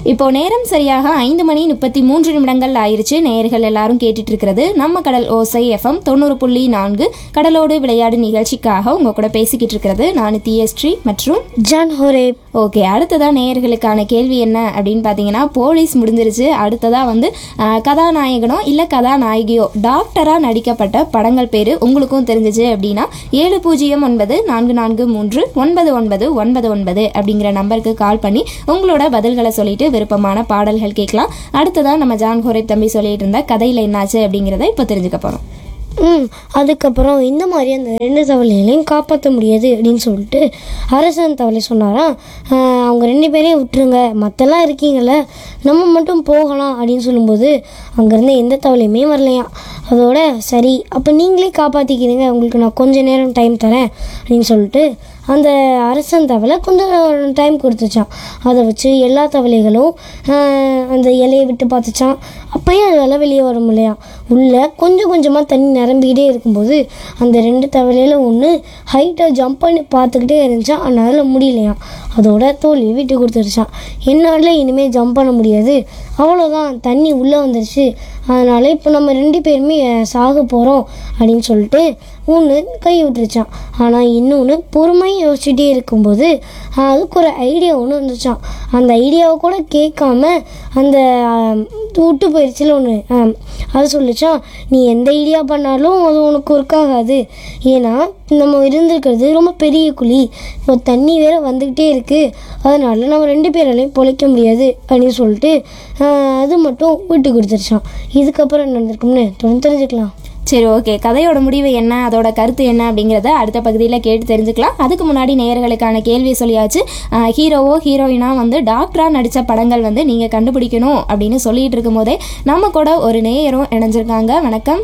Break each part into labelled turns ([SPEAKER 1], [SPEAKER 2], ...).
[SPEAKER 1] இப்போ நேரம் சரியாக ஐந்து மணி முப்பத்தி மூன்று நிமிடங்கள் ஆயிருச்சு நேயர்கள் எல்லாரும் கேட்டுட்டு இருக்கிறது நம்ம கடல் ஓசை எஃப்எம் தொண்ணூறு புள்ளி நான்கு கடலோடு விளையாடு நிகழ்ச்சிக்காக உங்க கூட பேசிக்கிட்டு இருக்கிறது நான் தியஸ்ரீ மற்றும்
[SPEAKER 2] ஜான் ஹோரே
[SPEAKER 1] ஓகே அடுத்ததா நேயர்களுக்கான கேள்வி என்ன அப்படின்னு பார்த்தீங்கன்னா போலீஸ் முடிஞ்சிருச்சு அடுத்ததா வந்து ஆஹ், கதாநாயகனோ இல்லை கதாநாயகியோ டாக்டராக நடிக்கப்பட்ட படங்கள் பேர் உங்களுக்கும் தெரிஞ்சிச்சு அப்படின்னா ஏழு பூஜ்ஜியம் ஒன்பது நான்கு நான்கு மூன்று ஒன்பது ஒன்பது ஒன்பது ஒன்பது அப்படிங்கிற நம்பருக்கு கால் பண்ணி உங்களோட பதில்களை சொல்லிட்டு விருப்பமான பாடல்கள் கேட்கலாம் அடுத்ததா நம்ம ஜான் ஹோரேப் தம்பி சொல்லிட்டு இருந்த கதையில் என்னாச்சு அப்படிங்கிறத இப்போ தெரிஞ்சுக்க போகிறோம்
[SPEAKER 2] ம் அதுக்கப்புறம் இந்த மாதிரி அந்த ரெண்டு தவளைகளையும் காப்பாற்ற முடியாது அப்படின்னு சொல்லிட்டு அரசன் தவளை சொன்னாராம் ஆஹ், அவங்க ரெண்டு பேரையும் விட்டுருங்க மற்றெல்லாம் இருக்கீங்களே நம்ம மட்டும் போகலாம் அப்படின்னு சொல்லும்போது அங்கேருந்து எந்த தவளையுமே வரலையாம் அதோட சரி அப்போ நீங்களே காப்பாற்றிக்கிறீங்க உங்களுக்கு நான் கொஞ்ச நேரம் டைம் தரேன் அப்படின்னு சொல்லிட்டு அந்த அரசன் தவளை கொஞ்சம் டைம் கொடுத்துச்சான் அதை வச்சு எல்லா தவளைகளும் ஆஹ், அந்த இலையை விட்டு பார்த்துச்சான் அப்பயும் அதெல்லாம் வெளியே வர முடியலையாம் உள்ள கொஞ்சம் கொஞ்சமாக தண்ணி நிரம்பிக்கிட்டே இருக்கும்போது அந்த ரெண்டு தவளையில ஒன்று ஹைட்டாக ஜம்ப் பண்ணி பார்த்துக்கிட்டே இருந்துச்சான் அதனால முடியலையாம் அதோட தோல்வி விட்டு கொடுத்துருச்சான் என்னால் இனிமேல் ஜம்ப் பண்ண முடியாது அவ்வளோதான் தண்ணி உள்ளே வந்துருச்சு அதனால இப்போ நம்ம ரெண்டு பேருமே அஹ், சாக போகிறோம் அப்படின்னு சொல்லிட்டு ஒன்று கை விட்டுருச்சான் ஆனால் இன்னொன்று பொறுமையாக யோசிச்சுட்டே இருக்கும்போது அஹ், அதுக்கு ஒரு ஐடியா ஒன்று வந்துச்சான் அந்த ஐடியாவை கூட கேட்காம அந்த அஹ், விட்டு போயிடுச்சுல ஒன்று அது சொல்லிச்சான் நீ எந்த ஐடியா பண்ணாலும் அது உனக்கு ஒர்க் ஆகாது ஏன்னா நம்ம இருந்திருக்கிறது ரொம்ப பெரிய குழி இப்போ தண்ணி வேற வந்துக்கிட்டே இருக்குது அதனால நம்ம ரெண்டு பேராலையும் பொழைக்க முடியாது அப்படின்னு சொல்லிட்டு ஆஹ், அது மட்டும் விட்டு கொடுத்துருச்சான் இதுக்கப்புறம் என்ன நடந்திருக்கும்னு தொடர்ந்து தெரிஞ்சுக்கலாம்
[SPEAKER 1] சரி ஓகே கதையோட முடிவு என்ன அதோட கருத்து என்ன அப்படிங்கிறத அடுத்த பகுதியில் கேட்டு தெரிஞ்சுக்கலாம் அதுக்கு முன்னாடி நேயர்களுக்கான கேள்வி சொல்லியாச்சு ஆஹ் ஹீரோவோ ஹீரோயினா வந்து டாக்டராக நடித்த படங்கள் வந்து நீங்கள் கண்டுபிடிக்கணும் அப்படின்னு சொல்லிட்டு இருக்கும் போதே நம்ம கூட ஒரு நேயரும் இணைஞ்சிருக்காங்க வணக்கம்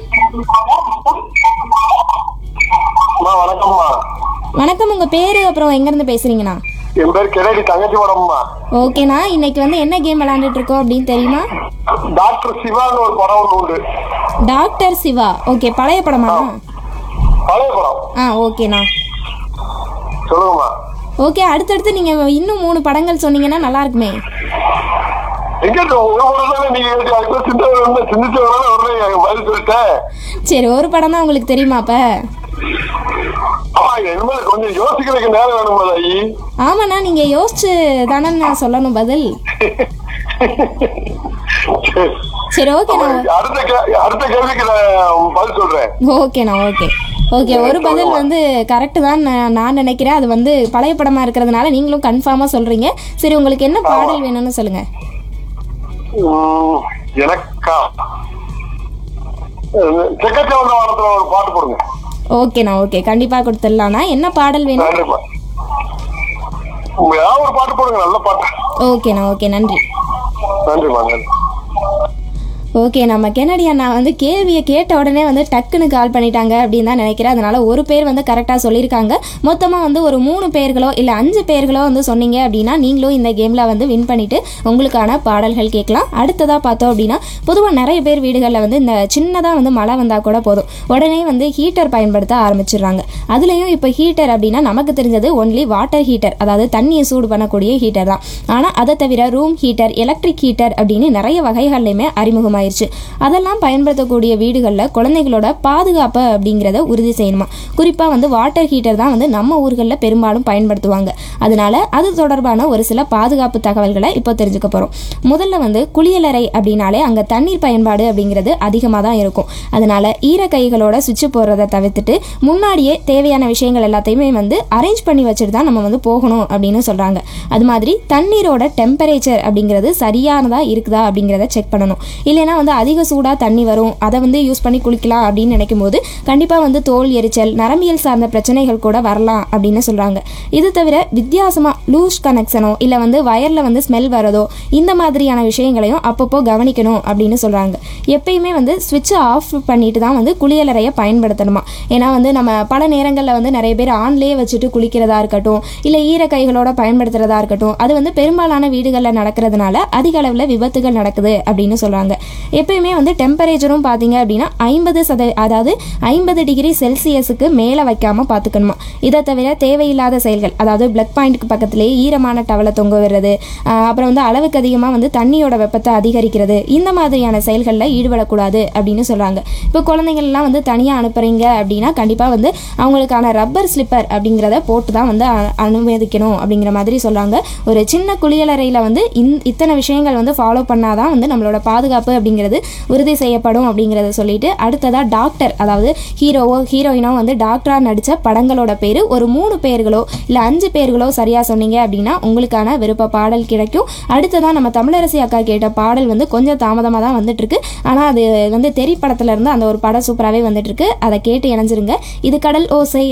[SPEAKER 3] அம்மா வணக்கம்மா
[SPEAKER 1] வணக்கம் உங்கள் பேர் அப்புறம் எங்கேருந்து பேசுகிறீங்கண்ணா
[SPEAKER 3] என் பேர் கிரடி தங்கச்சி படம்மா
[SPEAKER 1] ஓகேண்ணா இன்னைக்கு வந்து என்ன கேம் விளாண்டுட்டு இருக்கோம் அப்படின்னு தெரியுமா
[SPEAKER 3] டாக்டர் சிவான்னு ஒரு படம் ஒன்று உண்டு
[SPEAKER 1] டாக்டர் சிவா ஓகே பழைய படமா
[SPEAKER 3] பழைய படம்
[SPEAKER 1] ஆ ஓகேண்ணா
[SPEAKER 3] சொல்லுங்கம்மா
[SPEAKER 1] ஓகே அடுத்தடுத்து நீங்கள் இன்னும் மூணு படங்கள் சொன்னீங்கன்னா நல்லா இருக்குமே
[SPEAKER 3] எங்க இருக்கு உங்க படம் தானே நீங்க கேட்டு அதுக்கு சிந்த வந்து சிந்திச்சு வரணும் வரணும் பதில் சொல்லிட்டேன்
[SPEAKER 1] சரி ஒரு படம் தான் உங்களுக்கு தெரியுமா அப்போ
[SPEAKER 3] ஆமா இனிமேல் கொஞ்சம் யோசிக்கிறதுக்கு நேரம் வேணும் ஐ
[SPEAKER 1] ஆமாண்ணா நீங்க யோசிச்சு தானே நான் சொல்லணும் பதில் சரி ஓகேண்ணா
[SPEAKER 3] அடுத்த கே- அடுத்த கேள்விக்கு நான் பதில் சொல்றேன்
[SPEAKER 1] ஓகேண்ணா ஓகே ஓகே ஒரு பதில் வந்து கரெக்டு தான் நான் நான் நினைக்கிறேன் அது வந்து பழைய படமா இருக்கிறதுனால நீங்களும் கன்ஃபார்மாக சொல்றீங்க சரி உங்களுக்கு என்ன பாடல் வேணும்னு சொல்லுங்க
[SPEAKER 3] உம், எனக்கா செக்கச்சவந்த வாரத்துல ஒரு பாட்டு போடுங்க
[SPEAKER 1] ஓகேண்ணா ஓகே கண்டிப்பாக கொடுத்துடலாண்ணா என்ன பாடல் வேணும்
[SPEAKER 3] நன்றிப்பா உங்க ஏதாவது ஒரு பாட்டு போடுங்க நல்ல பாட்டு
[SPEAKER 1] ஓகேண்ணா ஓகே நன்றி
[SPEAKER 3] நன்றிம்மா நன்றி
[SPEAKER 1] ஓகே நம்ம கென்னடி அண்ணா வந்து கேள்வியை கேட்ட உடனே வந்து டக்குன்னு கால் பண்ணிட்டாங்க அப்படின்னு தான் நினைக்கிறேன் அதனால ஒரு பேர் வந்து கரெக்டாக சொல்லியிருக்காங்க மொத்தமாக வந்து ஒரு மூணு பேர்களோ இல்லை அஞ்சு பேர்களோ வந்து சொன்னீங்க அப்படின்னா நீங்களும் இந்த கேமில் வந்து வின் பண்ணிட்டு உங்களுக்கான பாடல்கள் கேட்கலாம் அடுத்ததாக பார்த்தோம் அப்படின்னா பொதுவாக நிறைய பேர் வீடுகளில் வந்து இந்த சின்னதாக வந்து மழை வந்தால் கூட போதும் உடனே வந்து ஹீட்டர் பயன்படுத்த ஆரம்பிச்சிடுறாங்க அதுலேயும் இப்போ ஹீட்டர் அப்படின்னா நமக்கு தெரிஞ்சது ஒன்லி வாட்டர் ஹீட்டர் அதாவது தண்ணியை சூடு பண்ணக்கூடிய ஹீட்டர் தான் ஆனால் அதை தவிர ரூம் ஹீட்டர் எலக்ட்ரிக் ஹீட்டர் அப்படின்னு நிறைய வகைகள்லையுமே அறிமுகமாயிருச்சு அதெல்லாம் பயன்படுத்தக்கூடிய வீடுகளில் குழந்தைகளோட பாதுகாப்பு அப்படிங்கிறத உறுதி செய்யணுமா குறிப்பாக வந்து வாட்டர் ஹீட்டர் தான் வந்து நம்ம ஊர்களில் பெரும்பாலும் பயன்படுத்துவாங்க அதனால அது தொடர்பான ஒரு சில பாதுகாப்பு தகவல்களை இப்போ தெரிஞ்சுக்க போகிறோம் முதல்ல வந்து குளியலறை அப்படின்னாலே அங்கே தண்ணீர் பயன்பாடு அப்படிங்கிறது அதிகமாக தான் இருக்கும் அதனால ஈர கைகளோட சுவிட்ச் போடுறத தவிர்த்துட்டு முன்னாடியே தேவையான விஷயங்கள் எல்லாத்தையுமே வந்து அரேஞ்ச் பண்ணி வச்சுட்டு தான் நம்ம வந்து போகணும் அப்படின்னு சொல்கிறாங்க அது மாதிரி தண்ணீரோட டெம்பரேச்சர் அப்படிங்கிறது சரியானதா இருக்குதா அப்படிங்கிறத செக் பண்ணணும் இல்லைன்னா வந்து அதிக சூடாக தண்ணி வரும் அதை வந்து யூஸ் பண்ணி குளிக்கலாம் அப்படின்னு நினைக்கும் போது கண்டிப்பாக வந்து தோல் எரிச்சல் நரம்பியல் சார்ந்த பிரச்சனைகள் கூட வரலாம் அப்படின்னு சொல்கிறாங்க இது தவிர வித்தியாசமாக லூஸ் கனெக்ஷனோ இல்லை வந்து வயரில் வந்து ஸ்மெல் வரதோ இந்த மாதிரியான விஷயங்களையும் அப்பப்போ கவனிக்கணும் அப்படின்னு சொல்கிறாங்க எப்பயுமே வந்து ஸ்விட்சை ஆஃப் பண்ணிட்டு தான் வந்து குளியலறையை பயன்படுத்தணுமா ஏன்னா வந்து நம்ம பல நேரங்களில் வந்து நிறைய பேர் ஆன்லேயே வச்சுட்டு குளிக்கிறதா இருக்கட்டும் இல்லை ஈர கைகளோட பயன்படுத்துறதா இருக்கட்டும் அது வந்து பெரும்பாலான வீடுகளில் நடக்கிறதுனால அதிக அளவில் விபத்துகள் நடக்குது அப்படின்னு சொல்கிறாங்க எப்பயுமே வந்து டெம்பரேச்சரும் பார்த்தீங்க அப்படின்னா ஐம்பது சத அதாவது ஐம்பது டிகிரி செல்சியஸுக்கு மேலே வைக்காமல் பார்த்துக்கணுமா இதை தவிர தேவையில்லாத செயல்கள் அதாவது பிளக் பாயிண்ட்டுக்கு பக்கத்துலேயே ஈரமான டவலை தொங்க விடுறது ஆஹ் அப்புறம் வந்து அளவுக்கு அதிகமாக வந்து தண்ணியோட வெப்பத்தை அதிகரிக்கிறது இந்த மாதிரியான செயல்களில் ஈடுபடக்கூடாது அப்படின்னு சொல்கிறாங்க இப்போ குழந்தைங்கள்லாம் வந்து தனியாக அனுப்புறீங்க அப்படின்னா கண்டிப்பாக வந்து அவங்களுக்கான ரப்பர் ஸ்லிப்பர் அப்படிங்கிறத போட்டு தான் வந்து அ- அனுமதிக்கணும் அப்படிங்கிற மாதிரி சொல்கிறாங்க ஒரு சின்ன குளியலறையில் வந்து இந் இத்தனை விஷயங்கள் வந்து ஃபாலோ பண்ணாதான் வந்து நம்மளோட பாதுகாப்பு அப்படிங்கிறது உறுதி செய்யப்படும் அப்படிங்கிறத சொல்லிட்டு அடுத்ததாக டாக்டர் அதாவது ஹீரோவோ ஹீரோயினோ வந்து டாக்டராக நடித்த படங்களோட பேர் ஒரு மூணு பேர்களோ இல்லை அஞ்சு பேர்களோ சரியாக சொன்னீங்க அப்படின்னா உங்களுக்கான விருப்ப பாடல் கிடைக்கும் அடுத்ததாக நம்ம தமிழரசி அக்கா கேட்ட பாடல் வந்து கொஞ்சம் தாமதமாக தான் வந்துட்டு இருக்கு ஆனால் அது வந்து தெரி படத்துல இருந்து அந்த ஒரு படம் சூப்பராகவே வந்துட்டு இருக்கு அதை கேட்டு இணைஞ்சிருங்க இது கடல் ஓசை